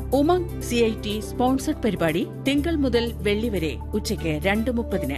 Umang C I T sponsored പരിപാടി തിങ്കൾ മുതൽ വെള്ളി വരെ ഉച്ചയ്ക്ക് രണ്ട് മുപ്പതിന്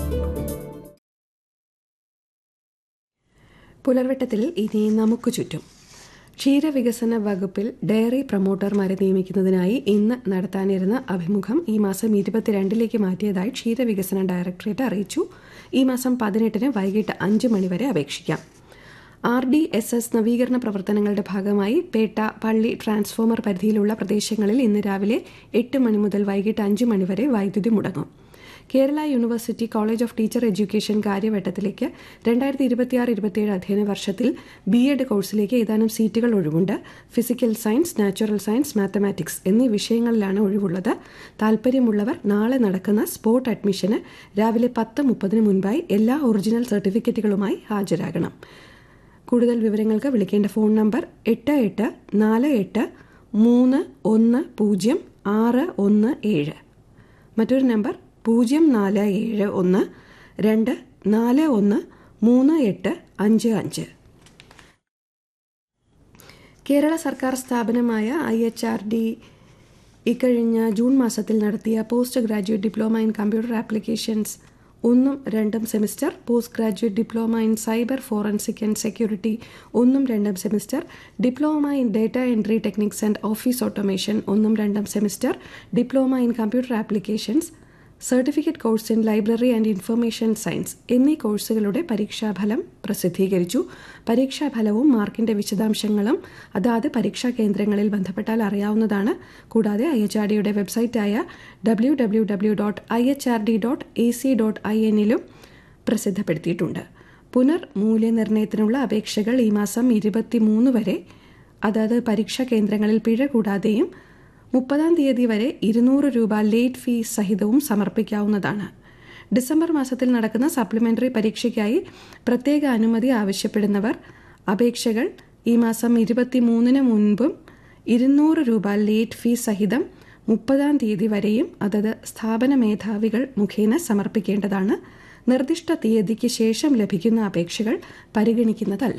പുലർവട്ടത്തിൽ ഇനി നമുക്ക് ചുറ്റും ക്ഷീരവികസന വകുപ്പിൽ ഡയറി പ്രൊമോട്ടർമാരെ നിയമിക്കുന്നതിനായി ഇന്ന് നടത്താനിരുന്ന അഭിമുഖം ഈ മാസം ഇരുപത്തിരണ്ടിലേക്ക് മാറ്റിയതായി ക്ഷീരവികസന ഡയറക്ടറേറ്റ് അറിയിച്ചു ഈ മാസം പതിനെട്ടിന് വൈകിട്ട് അഞ്ച് മണിവരെ അപേക്ഷിക്കാം ആർ ഡി എസ് എസ് നവീകരണ പ്രവർത്തനങ്ങളുടെ ഭാഗമായി പേട്ട പള്ളി ട്രാൻസ്ഫോമർ പരിധിയിലുള്ള പ്രദേശങ്ങളിൽ ഇന്ന് രാവിലെ എട്ട് മണി മുതൽ വൈകിട്ട് അഞ്ച് മണിവരെ വൈദ്യുതി മുടങ്ങും Kerala university college of teacher education കാര്യവട്ടത്തിലേക്ക് രണ്ടായിരത്തി ഇരുപത്തിയാറ് ഇരുപത്തിയേഴ് അധ്യയന വർഷത്തിൽ ബി എഡ് കോഴ്സിലേക്ക് ഏതാനും സീറ്റുകൾ ഒഴിവുണ്ട് physical science natural science mathematics എന്നീ വിഷയങ്ങളിലാണ് ഒഴിവുള്ളത് താൽപ്പര്യമുള്ളവർ നാളെ നടക്കുന്ന സ്പോട്ട് അഡ്മിഷന് രാവിലെ പത്ത് മുപ്പതിന് മുൻപായി എല്ലാ ഒറിജിനൽ സർട്ടിഫിക്കറ്റുകളുമായി ഹാജരാകണം കൂടുതൽ വിവരങ്ങൾക്ക് വിളിക്കേണ്ട ഫോൺ നമ്പർ എട്ട് എട്ട് നാല് എട്ട് മൂന്ന് ഒന്ന് പൂജ്യം ആറ് ഒന്ന് ഏഴ് മറ്റൊരു നമ്പർ പൂജ്യം നാല് ഏഴ് ഒന്ന് രണ്ട് നാല് ഒന്ന് മൂന്ന് എട്ട് അഞ്ച് അഞ്ച് കേരള സർക്കാർ സ്ഥാപനമായ ഐ എച്ച് ആർ ഡി ഇക്കഴിഞ്ഞ ജൂൺ മാസത്തിൽ നടത്തിയ post graduate diploma in computer applications ഒന്നും രണ്ടും semester post graduate diploma in cyber forensic and security ഒന്നും രണ്ടും semester diploma in data entry techniques and office automation ഒന്നും രണ്ടും semester diploma in computer applications certificate course in library and information science എന്നീ കോഴ്സുകളുടെ പരീക്ഷാഫലം പ്രസിദ്ധീകരിച്ചു പരീക്ഷാഫലവും മാർക്കിന്റെ വിശദാംശങ്ങളും അതാത് പരീക്ഷാ കേന്ദ്രങ്ങളിൽ ബന്ധപ്പെട്ടാൽ അറിയാവുന്നതാണ് കൂടാതെ ഐ എച്ച് ആർ ഡിയുടെ വെബ്സൈറ്റായ W W W dot I H R D dot A C dot I എന്നിലും പ്രസിദ്ധപ്പെടുത്തിയിട്ടുണ്ട് പുനർ മൂല്യനിർണ്ണയത്തിനുള്ള അപേക്ഷകൾ ഈ മാസം ഇരുപത്തിമൂന്ന് വരെ അതാത് പരീക്ഷാ കേന്ദ്രങ്ങളിൽ പിഴ കൂടാതെയും മുപ്പതാം തീയതി വരെ ഇരുന്നൂറ് രൂപ ലേറ്റ് ഫീസ് സഹിതവും സമർപ്പിക്കാവുന്നതാണ് ഡിസംബർ മാസത്തിൽ നടക്കുന്ന സപ്ലിമെന്ററി പരീക്ഷയ്ക്കായി പ്രത്യേക അനുമതി ആവശ്യപ്പെടുന്നവർ അപേക്ഷകൾ ഈ മാസം ഇരുപത്തിമൂന്നിന് മുൻപും ഇരുന്നൂറ് രൂപ ലേറ്റ് ഫീസ് സഹിതം മുപ്പതാം തീയതി വരെയും അതത് സ്ഥാപന മേധാവികൾ മുഖേന സമർപ്പിക്കേണ്ടതാണ് നിർദ്ദിഷ്ട തീയതിക്ക് ശേഷം ലഭിക്കുന്ന അപേക്ഷകൾ പരിഗണിക്കുന്നതല്ല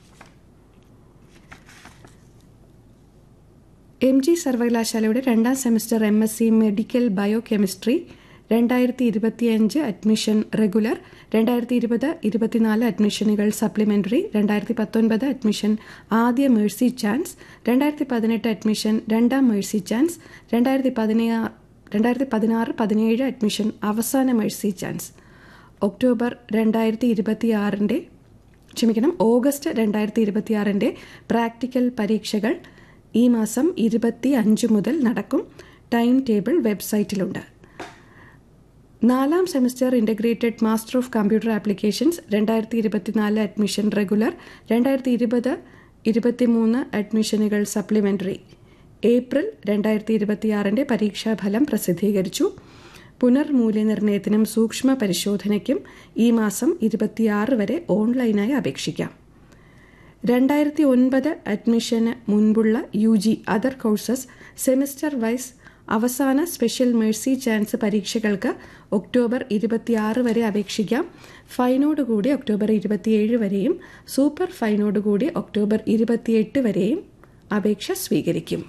എം ജി സർവകലാശാലയുടെ രണ്ടാം semester M S C medical biochemistry രണ്ടായിരത്തി ഇരുപത്തിയഞ്ച് അഡ്മിഷൻ റെഗുലർ രണ്ടായിരത്തി ഇരുപത് ഇരുപത്തിനാല് അഡ്മിഷനുകൾ സപ്ലിമെന്ററി രണ്ടായിരത്തി പത്തൊൻപത് അഡ്മിഷൻ ആദ്യ മേഴ്സി ചാൻസ് രണ്ടായിരത്തി പതിനെട്ട് അഡ്മിഷൻ രണ്ടാം മേഴ്സി ചാൻസ് രണ്ടായിരത്തി പതിനാറ് രണ്ടായിരത്തി പതിനാറ് പതിനേഴ് അഡ്മിഷൻ അവസാന മേഴ്സി ചാൻസ് ഒക്ടോബർ രണ്ടായിരത്തി ഇരുപത്തിയാറിൻ്റെ ക്ഷമിക്കണം ഓഗസ്റ്റ് രണ്ടായിരത്തി ഇരുപത്തിയാറിൻ്റെ പ്രാക്ടിക്കൽ പരീക്ഷകൾ ഈ മാസം ഇരുപത്തി അഞ്ച് മുതൽ നടക്കും ടൈം ടേബിൾ വെബ്സൈറ്റിലുണ്ട് നാലാം semester integrated master of computer applications രണ്ടായിരത്തി ഇരുപത്തിനാല് അഡ്മിഷൻ റെഗുലർ രണ്ടായിരത്തി ഇരുപത് ഇരുപത്തിമൂന്ന് അഡ്മിഷനുകൾ സപ്ലിമെൻ്ററി ഏപ്രിൽ രണ്ടായിരത്തി ഇരുപത്തിയാറിൻ്റെ പരീക്ഷാഫലം പ്രസിദ്ധീകരിച്ചു പുനർമൂല്യനിർണ്ണയത്തിനും സൂക്ഷ്മ പരിശോധനയ്ക്കും ഈ മാസം ഇരുപത്തിയാറ് വരെ ഓൺലൈനായി അപേക്ഷിക്കാം രണ്ടായിരത്തി ഒൻപത് അഡ്മിഷന് മുൻപുള്ള U G other courses semester wise അവസാന സ്പെഷ്യൽ മേഴ്സി ചാൻസ് പരീക്ഷകൾക്ക് ഒക്ടോബർ ഇരുപത്തിയാറ് വരെ അപേക്ഷിക്കാം ഫൈനോടുകൂടി ഒക്ടോബർ ഇരുപത്തിയേഴ് വരെയും സൂപ്പർ ഫൈനോടുകൂടി ഒക്ടോബർ ഇരുപത്തിയെട്ട് വരെയും അപേക്ഷ സ്വീകരിക്കും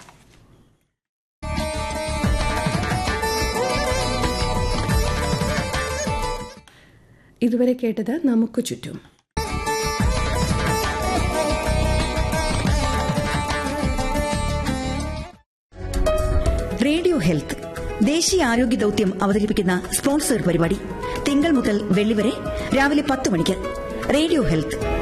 ഇതുവരെ കേട്ടത് നമുക്ക് ചുറ്റും റേഡിയോ ഹെൽത്ത് ദേശീയ ആരോഗ്യ ദൌത്യം അവതരിപ്പിക്കുന്ന സ്പോൺസർ പരിപാടി തിങ്കൾ മുതൽ വെള്ളി വരെ രാവിലെ പത്ത് മണിക്ക് റേഡിയോ ഹെൽത്ത്